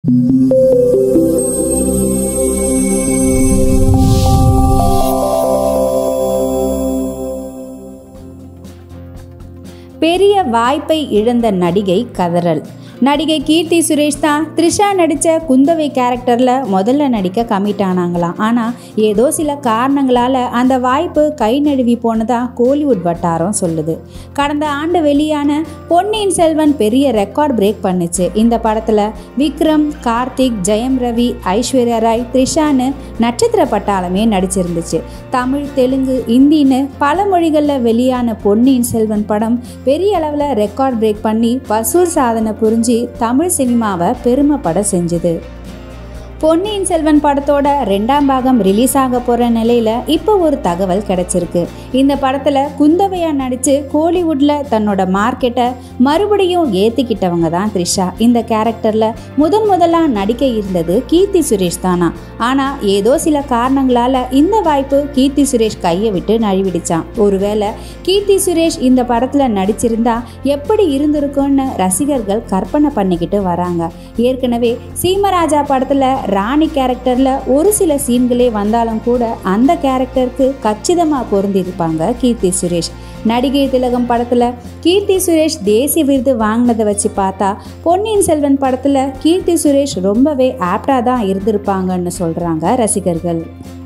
பெரிய வாய்ப்பை இழந்த நடிகை கதறல் நடிகை கீர்த்தி சுரேஷ் தான் த்ரிஷா நடித்த குந்தவை கேரக்டரில் முதல்ல நடிக்க கமிட் ஆனாங்களாம் ஆனால் ஏதோ சில காரணங்களால் அந்த வாய்ப்பு கை நழுவி போனதா கோலிவுட் வட்டாரம் சொல்லுது கடந்த ஆண்டு வெளியான பொன்னியின் செல்வன் பெரிய ரெக்கார்ட் பிரேக் பண்ணுச்சு இந்த படத்தில் விக்ரம் கார்த்திக் ஜெயம் ரவி ஐஸ்வர்யா ராய் த்ரிஷான்னு நட்சத்திர பட்டாளமே நடிச்சிருந்துச்சு தமிழ் தெலுங்கு இந்தின்னு பல மொழிகளில் வெளியான பொன்னியின் செல்வன் படம் பெரிய அளவில் ரெக்கார்ட் பிரேக் பண்ணி வசூல் சாதனை புரிஞ்சு தமிழ் சினிமாவை பெருமைப்பட செஞ்சுது பொன்னியின் செல்வன் படத்தோட ரெண்டாம் பாகம் ரிலீஸ் ஆக போகிற நிலையில் இப்போ ஒரு தகவல் கிடைச்சிருக்கு இந்த படத்தில் குந்தவையா நடித்து கோலிவுட்டில் தன்னோட மார்க்கெட்டை மறுபடியும் ஏற்றிக்கிட்டவங்க தான் த்ரிஷா இந்த கேரக்டரில் முதன் முதலாக நடிக்க இருந்தது கீர்த்தி சுரேஷ் தானா ஆனால் ஏதோ சில காரணங்களால் இந்த வாய்ப்பு கீர்த்தி சுரேஷ் கையை விட்டு நழுவிடுச்சான் ஒருவேளை கீர்த்தி சுரேஷ் இந்த படத்தில் நடிச்சிருந்தா எப்படி இருந்திருக்கும்னு ரசிகர்கள் கற்பனை பண்ணிக்கிட்டு வராங்க ஏற்கனவே சீமராஜா படத்தில் ராணி கேரக்டரில் ஒரு சில சீன்களே வந்தாலும் கூட அந்த கேரக்டருக்கு கச்சிதமாக பொருந்திருப்பாங்க கீர்த்தி சுரேஷ் நடிகை திலகம் படத்தில் கீர்த்தி சுரேஷ் தேசிய விருது வாங்கினதை வச்சு பார்த்தா பொன்னியின் செல்வன் படத்தில் கீர்த்தி சுரேஷ் ரொம்பவே ஆப்டாக தான் இருந்திருப்பாங்கன்னு சொல்கிறாங்க ரசிகர்கள்